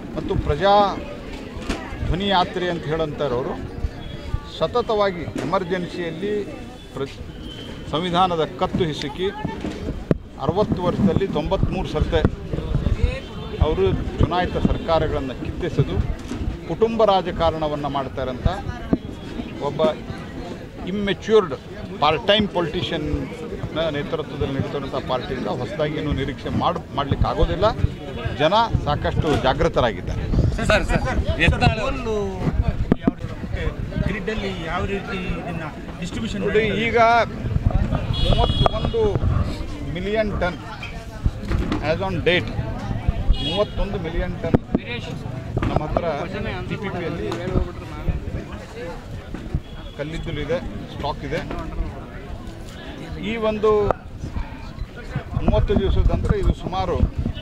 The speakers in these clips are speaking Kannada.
ಮತ್ತು ಪ್ರಜಾ ಧ್ವನಿ ಯಾತ್ರೆ ಅಂತ ಹೇಳಂತಾರವರು ಸತತವಾಗಿ ಎಮರ್ಜೆನ್ಸಿಯಲ್ಲಿ ಪ್ರ ಸಂವಿಧಾನದ ಕತ್ತು ಹಿಸುಕಿ ಅರವತ್ತು ವರ್ಷದಲ್ಲಿ ತೊಂಬತ್ತ್ಮೂರು ಸರ್ತೆ ಅವರು ಚುನಾಯಿತ ಸರ್ಕಾರಗಳನ್ನು ಕಿತ್ತೆಸೆದು ಕುಟುಂಬ ರಾಜಕಾರಣವನ್ನು ಮಾಡ್ತಾರಂತ ಒಬ್ಬ ಇಮ್ಮೆಚ್ಯೂರ್ಡ್ ಪಾರ್ಟ್ ಟೈಮ್ ಪೊಲಿಟಿಷಿಯನ್ನ ನೇತೃತ್ವದಲ್ಲಿ ನಡೀತಿರುವಂಥ ಪಾರ್ಟಿಯಿಂದ ಹೊಸದಾಗಿ ಏನು ನಿರೀಕ್ಷೆ ಮಾಡಿ ಮಾಡಲಿಕ್ಕೆ ಆಗೋದಿಲ್ಲ ಜನ ಸಾಕಷ್ಟು ಜಾಗೃತರಾಗಿದ್ದಾರೆ ಸರ್ ಸರ್ ಯತ್ನಾಳ್ ಒಂದು ಯಾವ ಗ್ರಿಡ್ಡಲ್ಲಿ ಯಾವ ರೀತಿ ಇದನ್ನ ಡಿಸ್ಟ್ರಿಬ್ಯೂಷನ್ ನೋಡಿ ಈಗ ಮೂವತ್ತೊಂದು million ton as on date ಮೂವತ್ತೊಂದು ಮಿಲಿಯನ್ ಟನ್ ನಮ್ಮ ಹತ್ರ ಟಿ ಪಿ ಪಿಯಲ್ಲಿ ಕಲ್ಲಿದ್ದಲು ಇದೆ ಸ್ಟಾಕ್ ಇದೆ ಈ ಒಂದು ಮೂವತ್ತು ದಿವಸದಂದರೆ ಇದು ಸುಮಾರು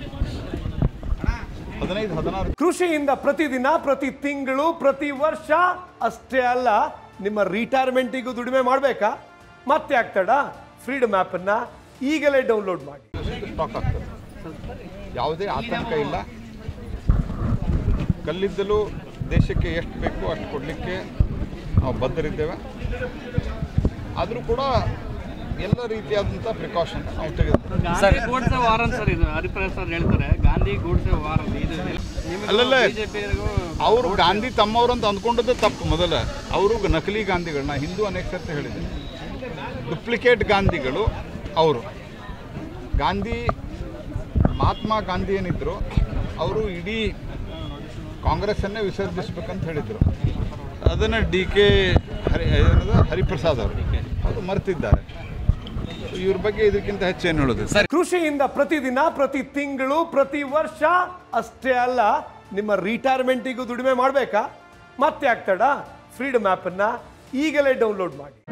ಹದಿನೈದು ಹದಿನಾರು ಕೃಷಿಯಿಂದ ಪ್ರತಿದಿನ ಪ್ರತಿ ತಿಂಗಳು ಪ್ರತಿ ವರ್ಷ ಅಷ್ಟೇ ಅಲ್ಲ ನಿಮ್ಮ ರಿಟೈರ್ಮೆಂಟಿಗೂ ದುಡಿಮೆ ಮಾಡಬೇಕಾ ಮತ್ತೆ ಆಗ್ತಡ ಫ್ರೀಡಮ್ ಆ್ಯಪನ್ನು ಈಗಲೇ ಡೌನ್ಲೋಡ್ ಮಾಡಿ ಸ್ಟಾಕ್ ಆಗ್ತದೆ ಯಾವುದೇ ಆತಂಕ ಇಲ್ಲ ಕಲ್ಲಿದ್ದಲು ದೇಶಕ್ಕೆ ಎಷ್ಟು ಬೇಕು ಅಷ್ಟು ಕೊಡಲಿಕ್ಕೆ ನಾವು ಬದ್ಧರಿದ್ದೇವೆ ಆದರೂ ಕೂಡ ಎಲ್ಲ ರೀತಿಯಾದಂಥ ಪ್ರಿಕಾಷನ್ ನಾವು ತೆಗೆದು ಗಾಂಧಿ ಗೂಡ್ಸೆ ವಾರ ಅಂತ ಸರ್ ಇದು ಹರಿಪ್ರಸಾದ್ ಸರ್ ಹೇಳ್ತಾರೆ ಗಾಂಧಿ ಗೂಡ್ಸೆ ವಾರ ಅಂತ ಇದು ಅಲ್ಲಲ್ಲ. ಬಿಜೆಪಿಗೂ ಅವರು ಗಾಂಧಿ ತಮ್ಮವರು ಅಂತ ಅಂದ್ಕೊಂಡದ್ದೇ ತಪ್ಪು ಮೊದಲ ಅವರು ನಕಲಿ ಗಾಂಧಿಗಳನ್ನ ಹಿಂದೂ ಅನೇಕ ಸರ್ತಿ ಹೇಳಿದೆ ಡುಪ್ಲಿಕೇಟ್ ಗಾಂಧಿಗಳು ಅವರು ಗಾಂಧಿ ಮಹಾತ್ಮ ಗಾಂಧಿ ಏನಿದ್ರು ಅವರು ಇಡೀ ಕಾಂಗ್ರೆಸ್ಸನ್ನೇ ವಿಸರ್ಜಿಸ್ಬೇಕಂತ ಹೇಳಿದರು ಅದನ್ನು ಡಿ ಕೆ ಹರಿ ಏನದು ಹರಿಪ್ರಸಾದ್ ಅವರು ಅವರು ಮರ್ತಿದ್ದಾರೆ So ಇವ್ರ ಬಗ್ಗೆ ಇದಕ್ಕಿಂತ ಹೆಚ್ಚೇನು ಹೇಳೋದು ಕೃಷಿಯಿಂದ ಪ್ರತಿದಿನ ಪ್ರತಿ ತಿಂಗಳು ಪ್ರತಿ ವರ್ಷ ಅಷ್ಟೇ ಅಲ್ಲ ನಿಮ್ಮ ರಿಟೈರ್ಮೆಂಟಿಗೂ ದುಡಿಮೆ ಮಾಡಬೇಕಾ ಮತ್ತೆ ಆಗ್ತಡ ಫ್ರೀಡಮ್ ಆ್ಯಪನ್ನು ಈಗಲೇ ಡೌನ್ಲೋಡ್ ಮಾಡಿ